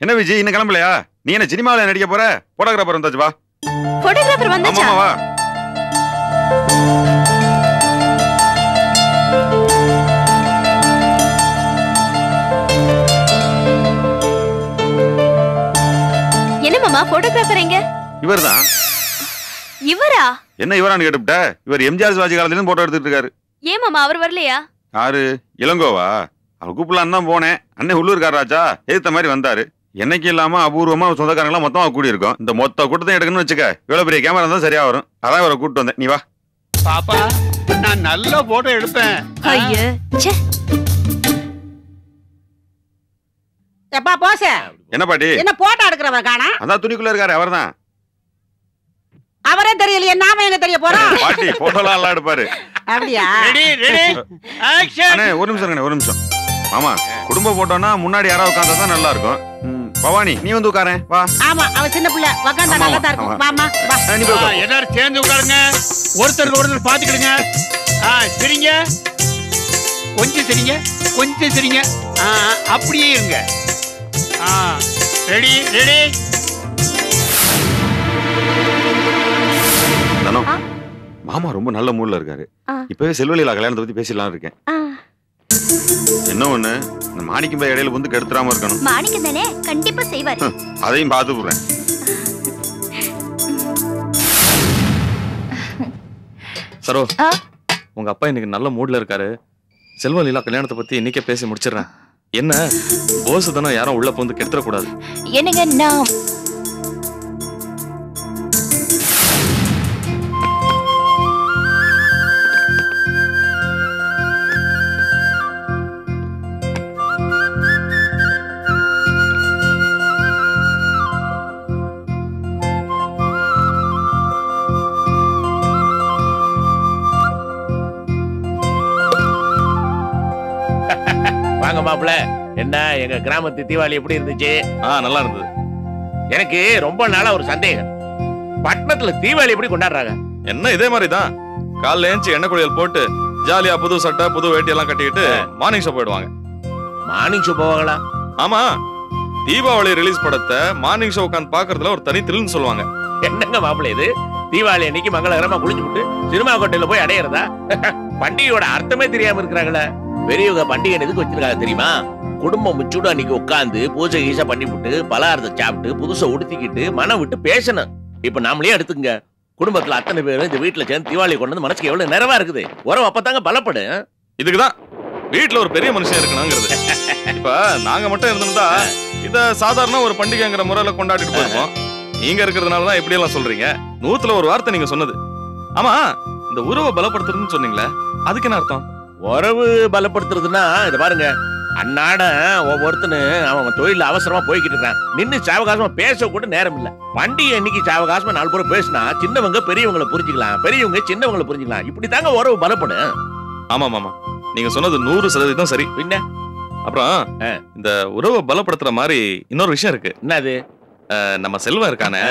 என்ன விஜய் இன்னும் கிளம்பலையா நீ என்ன சினிமாவில் நடிக்க போற போட்டோகிராஃபர் வந்தாச்சு வா போட்டோகிராஃபர் ஆமா வந்தாச்சா ஆமா, வா என்ன மாமா போட்டோகிராஃபர் எங்க இவர் தான் இவரா என்ன இவரான்னு கேட்டுவிட்ட இவர் எம்ஜிஆர் சிவாஜி காலத்துலேருந்து போட்டோ எடுத்துட்டு இருக்காரு ஏன் மாமா அவர் வரலையா யாரு இளங்கோவா அவர் கூப்பிடலான்னு தான் போனேன் அண்ணன் உள்ளூர்கார் ராஜா எதிர்த்த மாதிரி வந்தாரு என்னைக்கு இல்லாம அபூர்வமா சொந்தக்காரங்களாம் மொத்தமா கூடி இருக்கோம் இந்த மொத்த கூட்டத்தை எடுக்கணும்னு வச்சுக்க இவ்வளவு பெரிய கேமரா தான் சரியா வரும் அதான் இவரை கூப்பிட்டு வந்தேன் நீ வா பாப்பா நான் நல்ல போட்டோ எடுப்பேன் ஐயோ ச்சே எப்பா போச என்ன பாட்டி என்ன போட்டோ எடுக்கிறவன் காணா அதான் துணிக்குள்ள இருக்காரு அவர்தான் அவரே தெரியலையே நாம எங்க தெரிய போறோம் பாட்டி போட்டோலாம் எல்லாம் எடுப்பாரு அப்படியா ரெடி ரெடி ஆக்ஷன் அண்ணே ஒரு நிமிஷம் இருங்கண்ணே ஒரு நிமிஷம் ஆமா குடும்ப போட்டோன்னா முன்னாடி யாராவது உட்காந்தா தான் நல்லா இருக்கும் ம், பவானி நீ வந்து உட்காரேன் வா ஆமா அவன் சின்ன பிள்ளை உக்காந்தா ஆமா, நல்லா தான் ஆமா. இருக்கும் வாமா வா ஆ, நீ போய் உட்காரு. எல்லாரும் சேர்ந்து உட்காருங்க ஒருத்தருக்கு ஒருத்தர் பாத்துக்கிடுங்க ஆ சரிங்க கொஞ்சம் சரிங்க கொஞ்சம் சரிங்க ஆ அப்படியே இருங்க ஆ ரெடி ரெடி தனோ ஆ. மாமா ரொம்ப நல்ல மூட்ல இருக்காரு ஆ. இப்பவே செல்வழியில கல்யாணத்தை பத்தி பேசிடலாம் இருக்கேன் ஆ, என்ன ஒண்ணு இந்த மாணிக்கம் போய் இடையில வந்து கெடுத்துறாம இருக்கணும் மாணிக்கம் தானே கண்டிப்பா செய்வாரு அதையும் பார்த்து போடுறேன் சரோ ஆ? உங்க அப்பா இன்னைக்கு நல்ல மூட்ல இருக்காரு செல்வ லீலா கல்யாணத்தை பத்தி இன்னைக்கே பேசி முடிச்சிடுறேன் என்ன போஸ் தானே யாரும் உள்ள வந்து கெடுத்துடக்கூடாது என்னங்க நான் வாங்க மாப்பிள என்ன எங்க கிராமத்து தீபாவளி எப்படி இருந்துச்சு ஆ நல்லா இருந்தது எனக்கு ரொம்ப நாளா ஒரு சந்தேகம் பட்டணத்துல தீபாவளி எப்படி கொண்டாடுறாங்க என்ன இதே மாதிரி தான் காலைல ஏஞ்சி எண்ணெய் குளியல் போட்டு ஜாலியா புது சட்டை புது வேட்டி எல்லாம் கட்டிக்கிட்டு மார்னிங் ஷோ போயிடுவாங்க மார்னிங் ஷோ போவாங்களா ஆமா தீபாவளி ரிலீஸ் படத்தை மார்னிங் ஷோ உட்காந்து பாக்குறதுல ஒரு தனி த்ரில்னு சொல்லுவாங்க என்னங்க மாப்பிள இது தீபாவளி அன்னைக்கு மங்களகரமா குளிச்சு விட்டு சினிமா கோட்டையில போய் அடையிறதா பண்டிகையோட அர்த்தமே தெரியாம இருக்கிறாங்களே பெரியவங்க பண்டிகை எதுக்கு வச்சிருக்காங்க தெரியுமா குடும்பம் முச்சூடு அன்னைக்கு உட்காந்து பூஜை கீசை பண்ணி விட்டு பலகாரத்தை சாப்பிட்டு புதுசை உடுத்திக்கிட்டு மனம் விட்டு பேசணும் இப்ப நாமளே எடுத்துங்க குடும்பத்துல அத்தனை பேரும் இந்த வீட்டுல சேர்ந்து தீபாவளி கொண்டு வந்து மனசுக்கு எவ்வளவு நிறைவா இருக்குது உறவு அப்பதாங்க பலப்படும் இதுக்குதான் வீட்ல ஒரு பெரிய மனுஷன் இருக்கணுங்கிறது இப்ப நாங்க மட்டும் இருந்திருந்தா இத சாதாரண ஒரு பண்டிகைங்கிற முறையில கொண்டாடிட்டு போயிருப்போம் நீங்க இருக்கிறதுனால தான் இப்படி எல்லாம் சொல்றீங்க நூத்துல ஒரு வார்த்தை நீங்க சொன்னது ஆமா இந்த உறவை பலப்படுத்துறதுன்னு சொன்னீங்களே அதுக்கு என்ன அர்த்தம் உறவு பலப்படுத்துறதுன்னா இத பாருங்க அன்னாட ஒவ்வொருத்தனு அவன் தொழில அவசரமா போய்கிட்டு இருக்கான் நின்னு சாவகாசமா பேச கூட நேரம் இல்ல பண்டிகை அன்னைக்கு சாவகாசமா நாலு பேர் பேசினா சின்னவங்க பெரியவங்களை புரிஞ்சுக்கலாம் பெரியவங்க சின்னவங்களை புரிஞ்சுக்கலாம் இப்படி தாங்க உறவு பலப்படும் ஆமா மாமா நீங்க சொன்னது நூறு சதவீதம் சரி பின்ன அப்புறம் ஆ. இந்த உறவை பலப்படுத்துற மாதிரி இன்னொரு விஷயம் இருக்கு என்னது அஹ், நம்ம செல்வம் இருக்கானே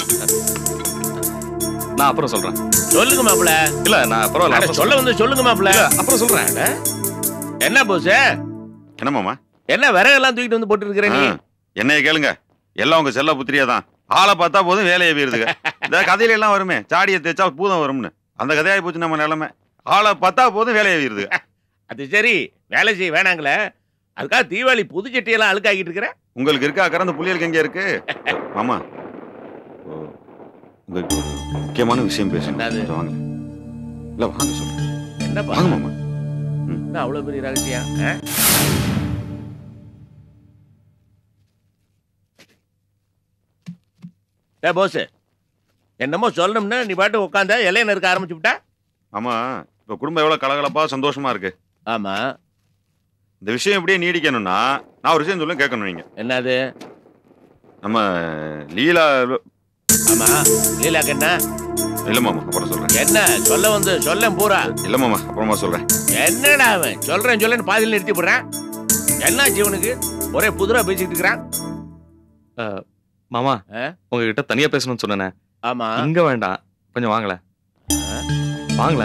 நான் அப்புறம் சொல்றேன் சொல்லுங்க மாப்பிள இல்ல நான் பரவாயில்ல அட, அப்புறம் சொல்ல வந்து சொல்லுங்க மாப்பிள இல்ல, அப்புறம் சொல்றேன் என்ன போஸ் என்ன மாமா என்ன விறகெல்லாம் தூக்கிட்டு வந்து போட்டு இருக்கிற நீ ஆ, என்னைய கேளுங்க எல்லாம் உங்க செல்ல புத்திரியா தான் ஆளை பார்த்தா போதும் வேலையை வீருதுங்க இந்த கதையில எல்லாம் வருமே சாடியை தேய்ச்சா பூதம் வரும்னு அந்த கதையாகி போச்சு நம்ம நிலைமை ஆளை பார்த்தா போதும் வேலையை வீருதுங்க அது சரி வேலை செய்ய வேணாங்களே அதுக்காக தீபாவளி புது சட்டியெல்லாம் அழுக்காக்கிட்டு இருக்கிற உங்களுக்கு இருக்கா கறந்து புள்ளியலுக்கு எங்க இருக்கு மாமா ஓ, உங்களுக்கு ஒரு முக்கியமான விஷயம் பேசணும் என்னது? கொஞ்சம் வாங்க இல்ல வாங்க சொல்றேன் என்னப்பா வாங்க மாமா என்ன அவ்வளவு பெரிய ரகசியம் ஆ? டேய் போஸ் என்னமோ சொல்லணும்னா நீ பாட்டு உட்காந்த இலையில இருக்க ஆரம்பிச்சு விட்டா ஆமா இப்ப குடும்பம் எவ்வளவு கலகலப்பா சந்தோஷமா இருக்கு ஆமா இந்த விஷயம் எப்படியே நீடிக்கணும்னா நான் ஒரு விஷயம் சொல்ல கேட்கணும் நீங்க என்னது நம்ம லீலா ஆமா லீலாக்கு என்ன இல்ல மாமா அப்புறம் சொல்றேன் என்ன சொல்ல வந்து சொல்ல பூரா இல்ல மாமா அப்புறமா சொல்றேன் என்னடா அவன் சொல்றேன் சொல்லேன்னு பாதியில் நிறுத்தி போடுறான் என்ன ஜீவனுக்கு ஒரே புதுரா பேசிட்டு இருக்கிறான் மாமா ஆ? உங்ககிட்ட தனியா பேசணும்னு சொன்னேனே ஆமா இங்க வேண்டாம் கொஞ்சம் வாங்கல வாங்கல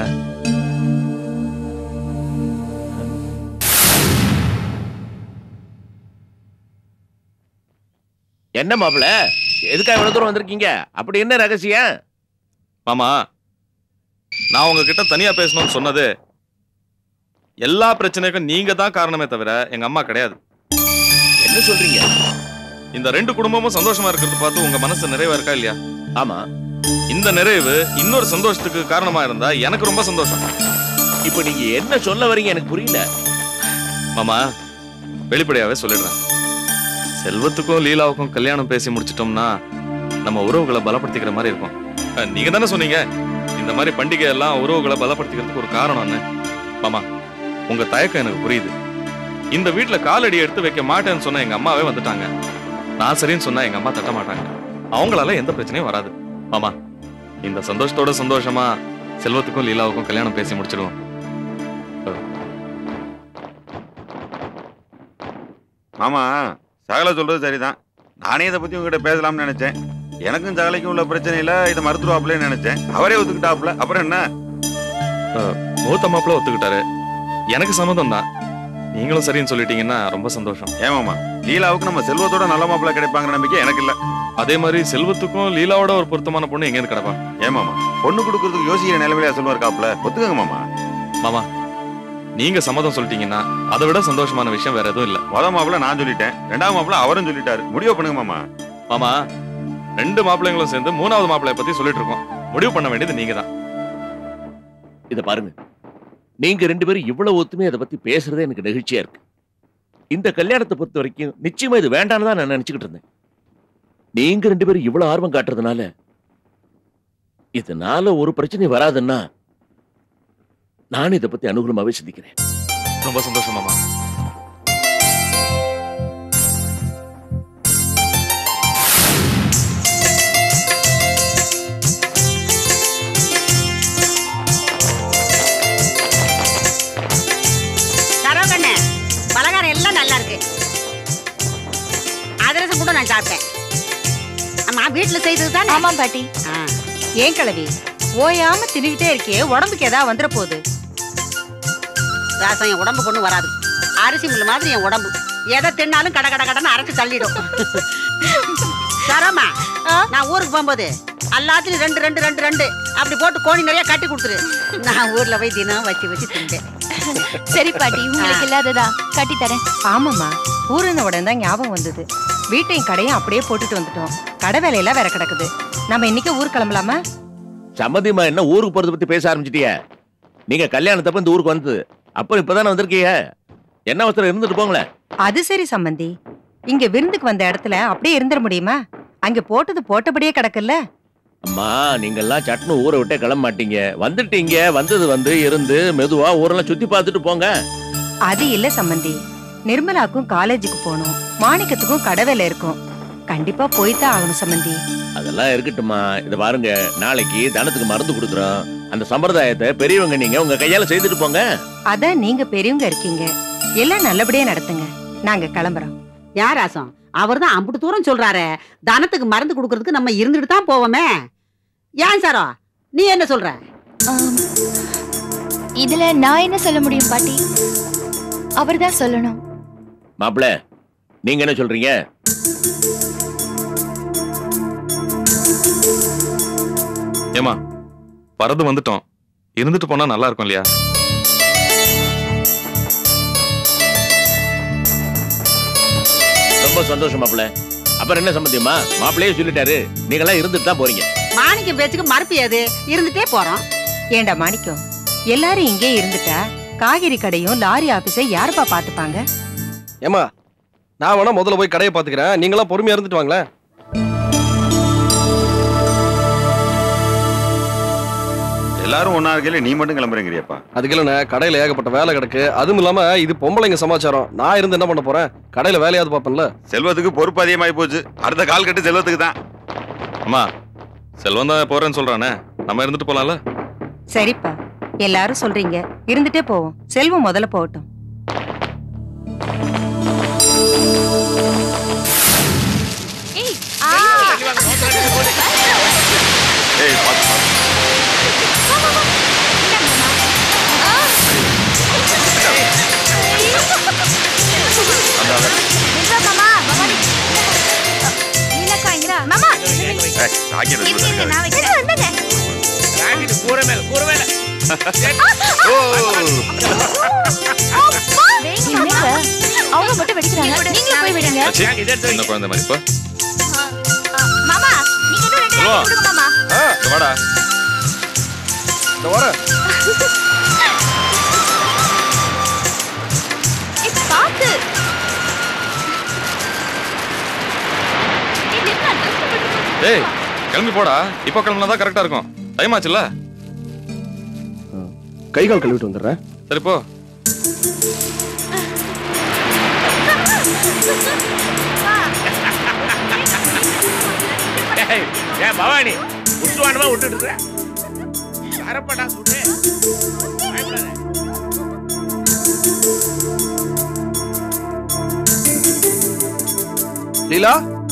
என்ன மாப்பிள எதுக்காக இவ்வளவு தூரம் வந்திருக்கீங்க அப்படி என்ன ரகசியம் மாமா நான் உங்ககிட்ட தனியா பேசணும்னு சொன்னது எல்லா பிரச்சனைக்கும் நீங்க தான் காரணமே தவிர எங்க அம்மா கிடையாது என்ன சொல்றீங்க இந்த ரெண்டு குடும்பமும் சந்தோஷமா இருக்கிறது பார்த்து உங்க மனசு நிறைவா இருக்கா இல்லையா ஆமா இந்த நிறைவு இன்னொரு சந்தோஷத்துக்கு காரணமா இருந்தா எனக்கு ரொம்ப சந்தோஷம் இப்ப நீங்க என்ன சொல்ல வரீங்க எனக்கு புரியல மாமா வெளிப்படையாவே சொல்லிடுறேன் செல்வத்துக்கும் லீலாவுக்கும் கல்யாணம் பேசி முடிச்சிட்டோம்னா நம்ம உறவுகளை பலப்படுத்திக்கிற மாதிரி இருக்கும் அஹ், நீங்க தானே சொன்னீங்க இந்த மாதிரி பண்டிகை எல்லாம் உறவுகளை பலப்படுத்திக்கிறதுக்கு ஒரு காரணம்னு மாமா உங்க தயக்கம் எனக்கு புரியுது இந்த வீட்டுல காலடி எடுத்து வைக்க மாட்டேன்னு சொன்ன எங்க அம்மாவே வந்துட்டாங்க நான் சரின்னு சொன்னா எங்க அம்மா தட்ட மாட்டாங்க அவங்களால எந்த பிரச்சனையும் வராது மாமா இந்த சந்தோஷத்தோட சந்தோஷமா செல்வத்துக்கும் லீலாவுக்கும் கல்யாணம் பேசி முடிச்சிடுவோம் மாமா சகல சொல்றது சரிதான் நானே இதை பத்தி உங்ககிட்ட பேசலாம்னு நினைச்சேன் எனக்கும் சகலைக்கும் உள்ள பிரச்சனையில இதை மறுத்துருவாப்லன்னு நினைச்சேன் அவரே ஒத்துக்கிட்டாப்ல அப்புறம் என்ன மூத்த மாப்பிள்ள ஒத்துக்கிட்டாரு எனக்கு சம்மதம் தான் நீங்களும் சரின்னு சொல்லிட்டீங்கன்னா ரொம்ப சந்தோஷம் ஏமாமா லீலாவுக்கு நம்ம செல்வத்தோட நல்ல மாப்பிள்ள கிடைப்பாங்கிற நம்பிக்கை எனக்கு இல்ல அதே மாதிரி செல்வத்துக்கும் லீலாவோட ஒரு பொருத்தமான பொண்ணு எங்க கிடப்பா ஏமாமா பொண்ணு கொடுக்கறதுக்கு யோசிக்கிற நிலைமையில செல்வம் இருக்காப்ல ஒத்துக்கங்க மாமா மாமா நீங்க சம்மதம் சொல்லிட்டீங்கன்னா அதை விட சந்தோஷமான விஷயம் வேற எதுவும் இல்ல முத மாப்பிள்ள நான் சொல்லிட்டேன் ரெண்டாவது மாப்பிள்ள அவரும் சொல்லிட்டாரு முடிவு பண்ணுங்க மாமா மாமா ரெண்டு மாப்பிள்ளைங்களும் சேர்ந்து மூணாவது மாப்பிள்ளைய பத்தி சொல்லிட்டு இருக்கோம் முடிவு பண்ண வேண்டியது நீங்க தான் இத பாருங்க நீங்க ரெண்டு பேரும் இவ்வளவு ஒத்துமையா அதை பத்தி பேசுறதே எனக்கு நெகிழ்ச்சியா இருக்கு இந்த கல்யாணத்தை பொறுத்த வரைக்கும் நிச்சயமா இது வேண்டாம்னு தான் நான் நினைச்சுக்கிட்டு இருந்தேன் நீங்க ரெண்டு பேரும் இவ்வளவு ஆர்வம் காட்டுறதுனால இதனால ஒரு பிரச்சனை வராதுன்னா நான் இதை பத்தி அனுகூலமாவே சிந்திக்கிறேன் ரொம்ப சந்தோஷம் மாமா சரவகண்ணே பலகாரம் எல்லாம் நல்லா இருக்கு அதிரசம் கூட நான் சாப்பிட்டேன் அம்மா வீட்டுல செய்தது தானே ஆமா பாட்டி ஏன் கிழவி ஓயாம தின்னுகிட்டே இருக்கே உடம்புக்கு ஏதாவது வந்துட போகுது ராசம் என் உடம்பு கொண்டு வராது அரிசி முள்ளு மாதிரி என் உடம்பு எதை தின்னாலும் கட கட கடன்னு அரைச்சு தள்ளிடும் சரமா ஆ? நான் ஊருக்கு போகும்போது எல்லாத்துலயும் ரெண்டு ரெண்டு ரெண்டு ரெண்டு அப்படி போட்டு கோணி நிறைய கட்டி கொடுத்துரு நான் ஊர்ல போய் தினம் வச்சு வச்சு தின்பேன் சரி பாட்டி உங்களுக்கு இல்லாததா கட்டி தரேன் ஆமாம்மா ஊருன உடனே தான் ஞாபகம் வந்தது வீட்டையும் கடையும் அப்படியே போட்டுட்டு வந்துட்டோம் கடை வேலையெல்லாம் வேற கிடக்குது நம்ம இன்னைக்கு ஊர் கிளம்பலாமா சம்மதிமா என்ன ஊருக்கு போறத பத்தி பேச ஆரம்பிச்சிட்டிய நீங்க கல்யாணத்தப்ப இந்த ஊருக்கு வந்தது அப்புறம் இப்பதானே வந்திருக்கீங்க என்ன அவசரம் இருந்துட்டு போங்களேன் அது சரி சம்மந்தி இங்க விருந்துக்கு வந்த இடத்துல அப்படியே இருந்துட முடியுமா அங்க போட்டது போட்டபடியே கிடக்குல்ல அம்மா நீங்கெல்லாம் சட்னு ஊரை விட்டே கிளம்ப மாட்டீங்க வந்துட்டீங்க வந்தது வந்து இருந்து மெதுவா ஊரெல்லாம் சுத்தி பார்த்துட்டு போங்க அது இல்ல சம்மந்தி நிர்மலாக்கும் காலேஜுக்கு போகணும் மாணிக்கத்துக்கும் கடை வேலை இருக்கும் கண்டிப்பா போய்தான் ஆகணும் சம்மந்தி அதெல்லாம் இருக்கட்டும்மா இத பாருங்க நாளைக்கு தனத்துக்கு மருந்து கொடுக்குறோம் அந்த சம்பிரதாயத்தை பெரியவங்க நீங்க உங்க கையால செய்துட்டு போங்க அதான் நீங்க பெரியவங்க இருக்கீங்க எல்லாம் நல்லபடியா நடத்துங்க நாங்க கிளம்புறோம் யார் ராசம் அவர் தான் அம்புட்டு தூரம் சொல்றாரு தனத்துக்கு மருந்து கொடுக்கறதுக்கு நம்ம இருந்துட்டு தான் போவோமே ஏன் சாரோ நீ என்ன சொல்ற ஆம். இதுல நான் என்ன சொல்ல முடியும் பாட்டி அவர்தான் சொல்லணும் மாப்பிள நீங்க என்ன சொல்றீங்க ஏமா வரது வந்துட்டோம் இருந்துட்டு போனா நல்லா இருக்கும் இல்லையா ரொம்ப சந்தோஷம் மாப்பிள அப்புறம் என்ன சம்மந்தியம்மா மாப்பிள்ளையே சொல்லிட்டாரு நீங்களாம் இருந்துட்டு தான் போறீங்க மாணிக்கம் பேச்சுக்கு மறுப்பு ஏது இருந்துட்டே போறோம் ஏண்டா மாணிக்கம் எல்லாரும் இங்கே இருந்துட்டா காய்கறி கடையும் லாரி ஆபீஸை யாருப்பா பாத்துப்பாங்க ஏமா நான் வேணா முதல்ல போய் கடையை பாத்துக்கிறேன் நீங்களாம் பொறுமையா இருந்துட்டு வாங்களேன் எல்லாரும் ஒன்னா இருக்கையில நீ மட்டும் கிளம்புறீங்கறியப்பா அதுக்கு இல்லைண்ணே கடையில ஏகப்பட்ட வேலை கிடக்கு அதுவும் இல்லாம இது பொம்பளைங்க சமாச்சாரம் நான் இருந்து என்ன பண்ண போறேன் கடையில வேலையாவது பாப்பேன்ல செல்வத்துக்கு பொறுப்பு அதிகமாகி போச்சு அடுத்த கால் கட்டு செல்வத்துக்கு தான் அம்மா செல்வம் தான் போறேன்னு சொல்றானே நம்ம இருந்துட்டு போலாம்ல சரிப்பா எல்லாரும் சொல்றீங்க இருந்துட்டே போவோம் செல்வம் முதல்ல போகட்டும் ஏய் ஏய் பாத்து பாத்து. மாமா பவானி டேய், ராக்கெட் வச்சு இருங்க, இருக்காது. நான் வைக்கிறேன் வந்தங்க ராக்கெட் கூரை மேல கூரை மேல ஓ என்னங்க அவங்க மட்டும் வெடிக்கிறாங்க நீங்களும் போய் விடுங்க மச்சி, இதை எடுத்து சின்ன வைங்க. குழந்தை மாதிரி இப்போ மாமா நீங்க இன்னும் ரெண்டு சொல்லுவா. நாள் கொடுங்க மாமா இங்க வாடா இந்த வரேன் ஏய், பாத்து ஏய், நில்லு, நான் dress போட்டுட்டு இருக்கேன். டேய் கிளம்பி போடா இப்போ கிளம்புனா தான் கரெக்டா இருக்கும் டைம் ஆச்சுல்ல கை கால் கழுவிட்டு வந்துடுறேன் சரி போ ஏய், ஏய், பவானி உத்துவானமா விட்டுட்டு இருக்கிற அரப்படா சுடு பயப்படாத. லீலா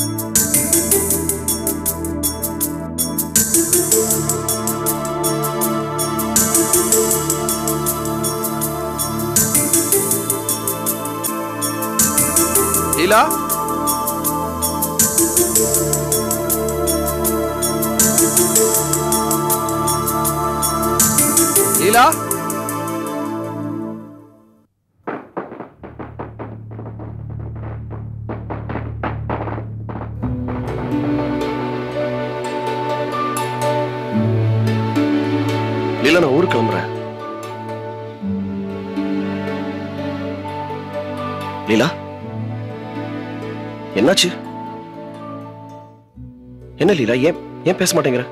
லீலா லீலா லீலா நான் ஊருக்கு கிளம்புறேன் லீலா என்னாச்சு என்ன லீலா ஏன் ஏன் பேச மாட்டேங்கிற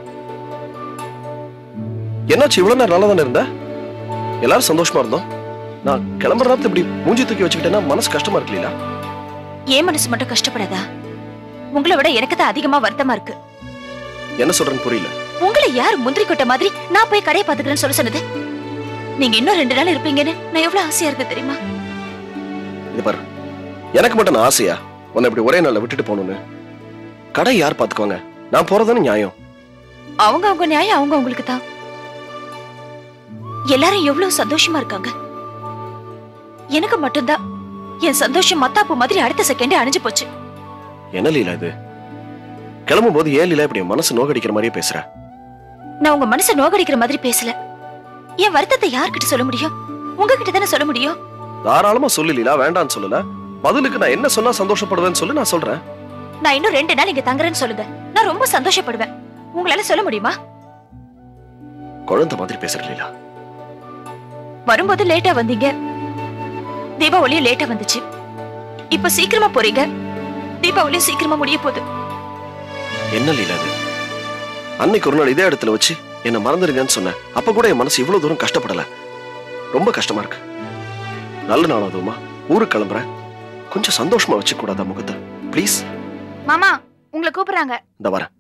என்னாச்சு இவ்வளவு நேரம் நல்லா தானே இருந்த எல்லாரும் சந்தோஷமா இருந்தோம் நான் கிளம்புற நேரத்துல இப்படி மூஞ்சி தூக்கி வச்சுக்கிட்டேன்னா மனசு கஷ்டமா இருக்கு லீலா என் மனசு மட்டும் கஷ்டப்படாதா உங்களை விட எனக்கு தான் அதிகமா வருத்தமா இருக்கு என்ன சொல்றேன்னு புரியல உங்களை யார் முந்திரி கொட்ட மாதிரி நான் போய் கடையை பாத்துக்கிறேன்னு சொல்ல சொன்னது நீங்க இன்னும் ரெண்டு நாள் இருப்பீங்கன்னு நான் எவ்வளவு ஆசையா இருக்கு தெரியுமா இது பாரு எனக்கு மட்டும் நான் ஆசையா உன்னை இப்படி ஒரே நாள்ல விட்டுட்டு போகணும்னு கடை யார் பாத்துக்குவாங்க நான் போறதுன்னு நியாயம் அவங்க அவங்க நியாயம் அவங்க அவங்களுக்கு தான் எல்லாரும் எவ்வளவு சந்தோஷமா இருக்காங்க எனக்கு மட்டும்தான் என் சந்தோஷம் மத்தாப்பு மாதிரி அடுத்த செகண்டே அணிஞ்சு போச்சு என்ன லீலா இது கிளம்பும் போது ஏன் லீலா இப்படி என் மனசு நோகடிக்கிற மாதிரியே பேசுற நான் உங்க மனசை நோகடிக்கிற மாதிரி பேசல என் வருத்தத்தை யார்கிட்ட சொல்ல முடியும் உங்ககிட்ட தானே சொல்ல முடியும் தாராளமா சொல்லு லீலா வேண்டான்னு சொல்லல பதிலுக்கு நான் என்ன சொன்னா சந்தோஷப்படுவேன்னு சொல்லி நான் சொல்றேன் நான் இன்னும் ரெண்டு நாள் இங்க தங்குறேன்னு சொல்லுங்க நான் ரொம்ப சந்தோஷப்படுவேன் உங்களால சொல்ல முடியுமா குழந்தை மாதிரி பேசுற லீலா வரும்போது லேட்டா வந்தீங்க தீபாவளியும் லேட்டா வந்துச்சு இப்ப சீக்கிரமா போறீங்க தீபாவளியும் சீக்கிரமா முடிய போகுது என்ன லீலா இது அன்னைக்கு ஒரு நாள் இதே இடத்துல வச்சு என்ன மறந்துடுங்கன்னு சொன்னேன் அப்ப கூட என் மனசு இவ்வளவு தூரம் கஷ்டப்படல ரொம்ப கஷ்டமா இருக்கு நல்ல நாள் அதுவுமா ஊருக்கு கிளம்புறேன் கொஞ்சம் சந்தோஷமா வச்சு கூடாதா முகத்தை ப்ளீஸ் மாமா உங்களை கூப்பிடுறாங்க இந்த வரேன்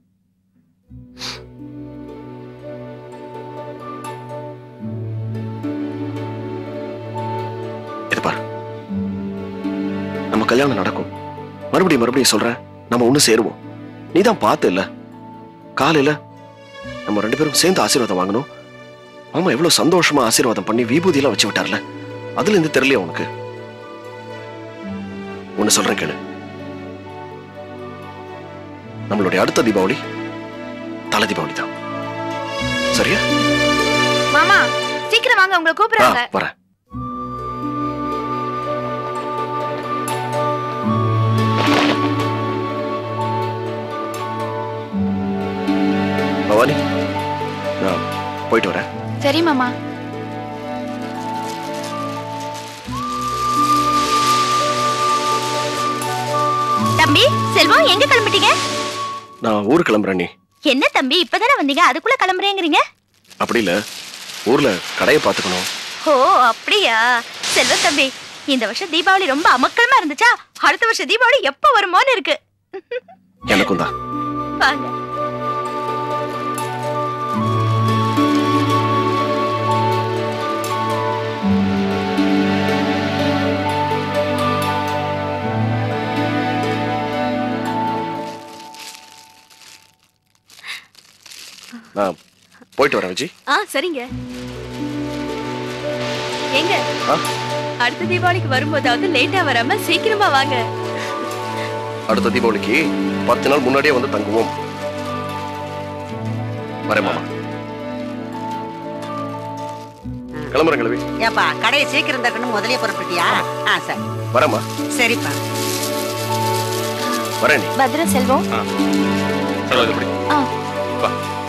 இது பாரு நம்ம கல்யாணம் நடக்கும் மறுபடியும் மறுபடியும் சொல்றேன் நம்ம ஒண்ணு சேருவோம் நீ தான் பார்த்து இல்ல காலையில நம்ம ரெண்டு பேரும் சேர்ந்து ஆசீர்வாதம் வாங்கணும் மாமா எவ்வளவு சந்தோஷமா ஆசீர்வாதம் பண்ணி விபூதி எல்லாம் வச்சு விட்டார்ல அதுல இருந்து தெரியலையா உனக்கு ஒண்ணு சொல்றேன் கேளு நம்மளுடைய அடுத்த தீபாவளி தலை தீபாவளி தான் சரியா மாமா சீக்கிரம் வாங்க உங்களை ஆ, கூப்பிடுறாங்க வரேன் பவானி நான் போயிட்டு வரேன் சரி மாமா தம்பி செல்வம் எங்க கிளம்பிட்டீங்க நான் ஊருக்கு கிளம்புறேன் நீ என்ன தம்பி இப்பதானே வந்தீங்க அதுக்குள்ள கிளம்புறேங்கிறீங்க அப்படி இல்ல ஊர்ல கடையை பார்த்துக்கணும் ஓ அப்படியா செல்வ தம்பி இந்த வருஷம் தீபாவளி ரொம்ப அமக்கலமா இருந்துச்சா அடுத்த வருஷம் தீபாவளி எப்ப வருமோன்னு இருக்கு எனக்கும் தான் வாங்க நான் போயிட்டு வரேன் விஜி ஆ சரிங்க எங்க ஆ? அடுத்த தீபாவளிக்கு வரும்போதாவது லேட்டா வராம சீக்கிரமா வாங்க அடுத்த தீபாவளிக்கு பத்து நாள் முன்னாடியே வந்து தங்குவோம் வரேன் மாமா கிளம்புறேன் கிளம்பி ஏப்பா கடையை சீக்கிரம் தக்கணும் முதலே புறப்பட்டியா ஆ சரி வரேம்மா சரிப்பா வரேன் நீ பத்ரம் செல்வம் சரோஜா இப்படி ஆ. வா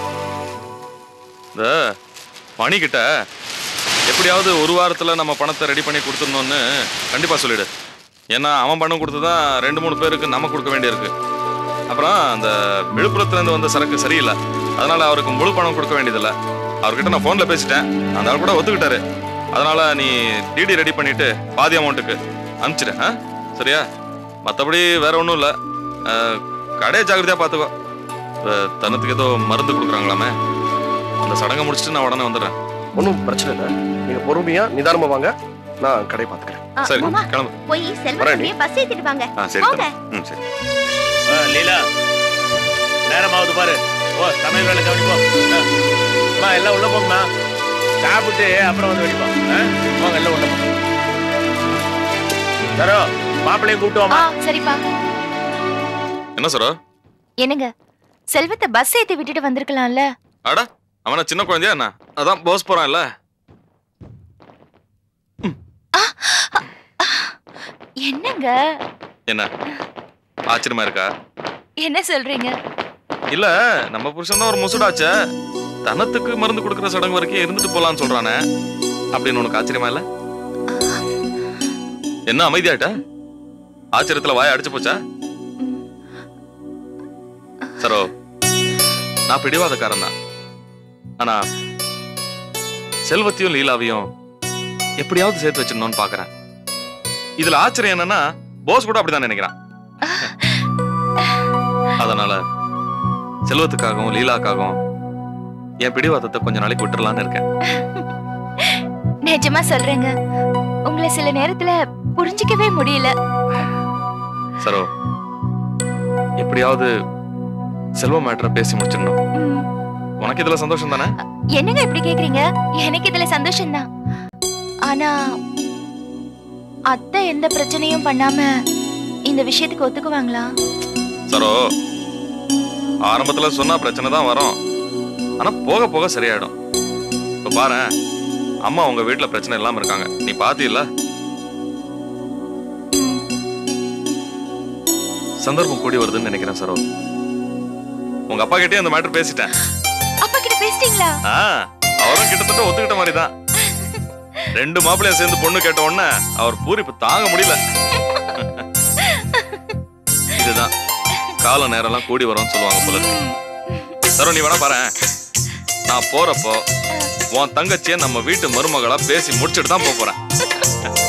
இந்த பணிக்கிட்ட எப்படியாவது ஒரு வாரத்துல நம்ம பணத்தை ரெடி பண்ணி கொடுத்துடணும்னு கண்டிப்பா சொல்லிடு ஏன்னா அவன் பணம் கொடுத்து தான் ரெண்டு மூணு பேருக்கு நம்ம கொடுக்க வேண்டியிருக்கு அப்புறம் அந்த விழுப்புரத்துல இருந்து வந்த சரக்கு சரியில்லை அதனால அவருக்கு முழு பணம் கொடுக்க வேண்டியதில்லை அவர்கிட்ட நான் ஃபோனில் பேசிட்டேன் அந்த ஆள் கூட ஒத்துக்கிட்டாரு அதனால நீ டிடி ரெடி பண்ணிட்டு பாதி அமௌண்ட்டுக்கு அனுப்பிச்சிடு ஆ சரியா மற்றபடி வேற ஒன்றும் இல்லை கடையை ஜாக்கிரதையாக பார்த்துக்கோ அஹ், தனத்துக்கு ஏதோ மருந்து கொடுக்குறாங்களாமே அந்த சடங்கை முடிச்சுட்டு நான் உடனே வந்துடுறேன் ஒன்றும் பிரச்சனை இல்லை நீங்க பொறுமையா நிதானமா வாங்க நான் கடையை பார்த்துக்கிறேன் ஆ, சரி மாமா கிளம்பு போய் செல்வம் வரேன் தம்பியை பஸ் ஏத்திட்டு வாங்க ஆ சரி போங்க. தம்பி. ம் சரி ஆ, லீலா நேரமாவது பாரு ஓ சமையல் வேலை கவனிப்போம் அம்மா எல்லாம் உள்ள போங்கம்மா சாப்பிட்டு அப்புறம் வந்து வெடிப்போம் ஆ? போங்க எல்லாம் உள்ள போங்க சரோ மாப்பிள்ளையும் கூப்பிட்டு ஆ வாமா சரிப்பா என்ன சரோ என்னங்க செல்வத்தை பஸ் ஏத்தி விட்டுட்டு வந்திருக்கலாம்ல அட அவன சின்ன குழந்தையா என்ன அதான் போஸ் போறான்ல என்னங்க என்ன ஆச்சரியமா இருக்கா என்ன சொல்றீங்க இல்ல நம்ம புருஷன் தான் ஒரு முசுடாச்சே தனத்துக்கு மருந்து கொடுக்குற சடங்கு வரைக்கும் இருந்துட்டு போலான்னு சொல்றானே அப்படின்னு உனக்கு ஆச்சரியமா இல்ல என்ன அமைதியாயிட்ட ஆச்சரியத்துல வாய அடிச்சு போச்சா சரோ நான் பிடிவாதக்காரன் தான் ஆனா செல்வத்தையும் லீலாவையும் எப்படியாவது சேர்த்து வச்சிடணும்னு பாக்குறேன் இதுல ஆச்சரியம் என்னன்னா போஸ் கூட அப்படிதான் நினைக்கிறான் அதனால செல்வத்துக்காகவும் லீலாக்காகவும் என் பிடிவாதத்தை கொஞ்ச நாளைக்கு விட்டுறலான்னு இருக்கேன் நிஜமா சொல்றேங்க உங்களை சில நேரத்துல புரிஞ்சிக்கவே முடியல சரோ எப்படியாவது செல்வ மேட்டரை பேசி முடிச்சிடணும் ம். உனக்கு இதுல சந்தோஷம் தானே என்னங்க இப்படி கேக்குறீங்க எனக்கு இதுல சந்தோஷம் தான் ஆனா அத்தை எந்த பிரச்சனையும் பண்ணாம இந்த விஷயத்துக்கு ஒத்துக்குவாங்களா சரோ ஆரம்பத்துல சொன்னா பிரச்சனை தான் வரும் ஆனா போக போக சரியாயிடும் இப்ப பாரு அம்மா உங்க வீட்டுல பிரச்சனை இல்லாம இருக்காங்க நீ பாத்தியில்ல சந்தர்ப்பம் கூடி வருதுன்னு நினைக்கிறேன் சரோ உங்க அப்பா கிட்டே அந்த மேட்டர் பேசிட்டேன் அப்பா கிட்ட பேசிட்டீங்களா ஆ, அவரும் கிட்டத்தட்ட ஒத்துக்கிட்ட மாதிரி தான் ரெண்டு மாப்பிள்ளையும் சேர்ந்து பொண்ணு கேட்ட உடனே அவர் பூரிப்பு தாங்க முடியல இதுதான் கால நேரம்லாம் கூடி வரும்னு சொல்லுவாங்க போல இருக்கு சரோ நீ வேணா பாரு நான் போறப்போ உன் தங்கச்சியை நம்ம வீட்டு மருமகளா பேசி முடிச்சுட்டு தான் போப் போறேன்